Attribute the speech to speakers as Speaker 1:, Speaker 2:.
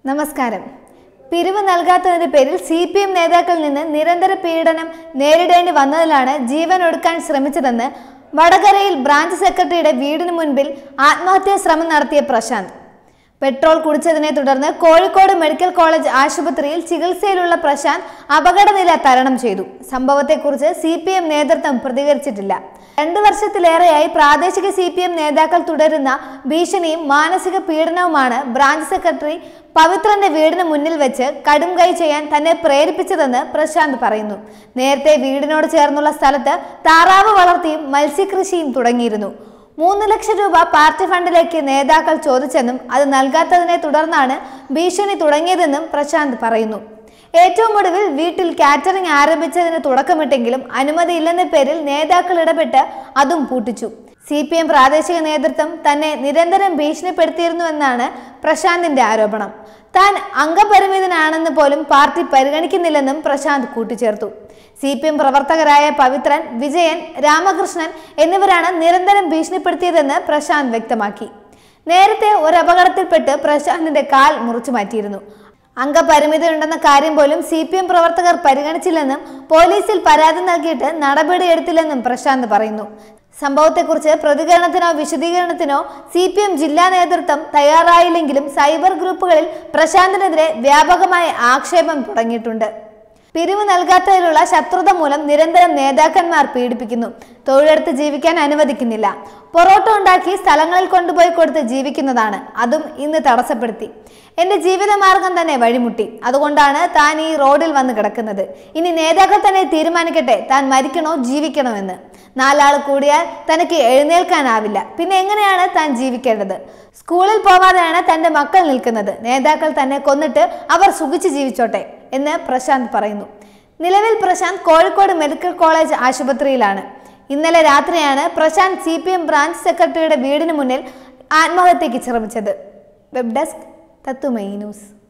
Speaker 1: നമസ്കാരം പിരിവ് നൽകാത്തതിന്റെ പേരിൽ സി പി എം നേതാക്കളിൽ നിന്ന് നിരന്തര പീഡനം നേരിടേണ്ടി വന്നതിലാണ് ജീവൻ ഒടുക്കാൻ ശ്രമിച്ചതെന്ന് വടകരയിൽ ബ്രാഞ്ച് സെക്രട്ടറിയുടെ വീടിന് മുൻപിൽ ആത്മഹത്യാ ശ്രമം നടത്തിയ പ്രശാന്ത് പെട്രോൾ കുടിച്ചതിനെ തുടർന്ന് കോഴിക്കോട് മെഡിക്കൽ കോളേജ് ആശുപത്രിയിൽ ചികിത്സയിലുള്ള പ്രശാന്ത് അപകടനില തരണം ചെയ്തു സംഭവത്തെക്കുറിച്ച് സി പി എം നേതൃത്വം പ്രതികരിച്ചിട്ടില്ല രണ്ടു വർഷത്തിലേറെയായി പ്രാദേശിക സി പി എം നേതാക്കൾ തുടരുന്ന ഭീഷണിയും മാനസിക പീഡനവുമാണ് ബ്രാഞ്ച് സെക്രട്ടറി പവിത്രന്റെ വീടിന് മുന്നിൽ വെച്ച് കടും കൈ ചെയ്യാൻ തന്നെ പ്രേരിപ്പിച്ചതെന്ന് പ്രശാന്ത് പറയുന്നു നേരത്തെ വീടിനോട് ചേർന്നുള്ള സ്ഥലത്ത് താറാവ് വളർത്തിയും മത്സ്യകൃഷിയും തുടങ്ങിയിരുന്നു മൂന്ന് ലക്ഷം രൂപ പാർട്ടി ഫണ്ടിലേക്ക് നേതാക്കൾ ചോദിച്ചെന്നും അത് നൽകാത്തതിനെ തുടർന്നാണ് ഭീഷണി തുടങ്ങിയതെന്നും പ്രശാന്ത് പറയുന്നു ഏറ്റവും ഒടുവിൽ വീട്ടിൽ കാറ്ററിംഗ് ആരംഭിച്ചതിന് തുടക്കമിട്ടെങ്കിലും അനുമതിയില്ലെന്ന പേരിൽ നേതാക്കൾ ഇടപെട്ട് അതും പൂട്ടിച്ചു സി പി എം പ്രാദേശിക നേതൃത്വം തന്നെ നിരന്തരം ഭീഷണിപ്പെടുത്തിയിരുന്നുവെന്നാണ് പ്രശാന്തിന്റെ ആരോപണം താൻ അംഗപരിമിതനാണെന്ന് പോലും പാർട്ടി പരിഗണിക്കുന്നില്ലെന്നും പ്രശാന്ത് കൂട്ടിച്ചേർത്തു സി പി എം പ്രവർത്തകരായ പവിത്രൻ വിജയൻ രാമകൃഷ്ണൻ എന്നിവരാണ് നിരന്തരം ഭീഷണിപ്പെടുത്തിയതെന്ന് പ്രശാന്ത് വ്യക്തമാക്കി നേരത്തെ ഒരു അപകടത്തിൽപ്പെട്ട് പ്രശാന്തിന്റെ കാൽ മുറിച്ചു മാറ്റിയിരുന്നു അംഗപരിമിതി ഉണ്ടെന്ന കാര്യം പോലും സി പി എം പ്രവർത്തകർ പരിഗണിച്ചില്ലെന്നും പോലീസിൽ പരാതി നൽകിയിട്ട് നടപടിയെടുത്തില്ലെന്നും പ്രശാന്ത് പറയുന്നു സംഭവത്തെക്കുറിച്ച് പ്രതികരണത്തിനോ വിശദീകരണത്തിനോ സി പി എം ജില്ലാ നേതൃത്വം തയ്യാറായില്ലെങ്കിലും സൈബർ ഗ്രൂപ്പുകളിൽ പ്രശാന്തിനെതിരെ വ്യാപകമായ ആക്ഷേപം തുടങ്ങിയിട്ടുണ്ട് പിരിവ് നൽകാത്തതിലുള്ള ശത്രുത മൂലം നിരന്തരം നേതാക്കന്മാർ പീഡിപ്പിക്കുന്നു തൊഴിലെടുത്ത് ജീവിക്കാൻ അനുവദിക്കുന്നില്ല പൊറോട്ട ഉണ്ടാക്കി സ്ഥലങ്ങളിൽ കൊണ്ടുപോയി കൊടുത്ത് ജീവിക്കുന്നതാണ് അതും ഇന്ന് തടസ്സപ്പെടുത്തി എന്റെ ജീവിതമാർഗം തന്നെ വഴിമുട്ടി അതുകൊണ്ടാണ് താൻ ഈ റോഡിൽ വന്ന് കിടക്കുന്നത് ഇനി നേതാക്കൾ തന്നെ തീരുമാനിക്കട്ടെ താൻ മരിക്കണോ ജീവിക്കണോ എന്ന് നാലാൾ കൂടിയാൽ തനിക്ക് എഴുന്നേൽക്കാനാവില്ല പിന്നെ എങ്ങനെയാണ് താൻ ജീവിക്കേണ്ടത് സ്കൂളിൽ പോവാതെയാണ് തന്റെ മക്കൾ നിൽക്കുന്നത് നേതാക്കൾ തന്നെ കൊന്നിട്ട് അവർ സുഖിച്ച് ജീവിച്ചോട്ടെ എന്ന് പ്രശാന്ത് പറയുന്നു നിലവിൽ പ്രശാന്ത് കോഴിക്കോട് മെഡിക്കൽ കോളേജ് ആശുപത്രിയിലാണ് ഇന്നലെ രാത്രിയാണ് Prashanth C P M branch സെക്രട്ടറിയുടെ വീടിന് മുന്നിൽ ആത്മഹത്യയ്ക്ക് ശ്രമിച്ചത് വെബ് ഡെസ്ക് തത്തുമൈ ന്യൂസ്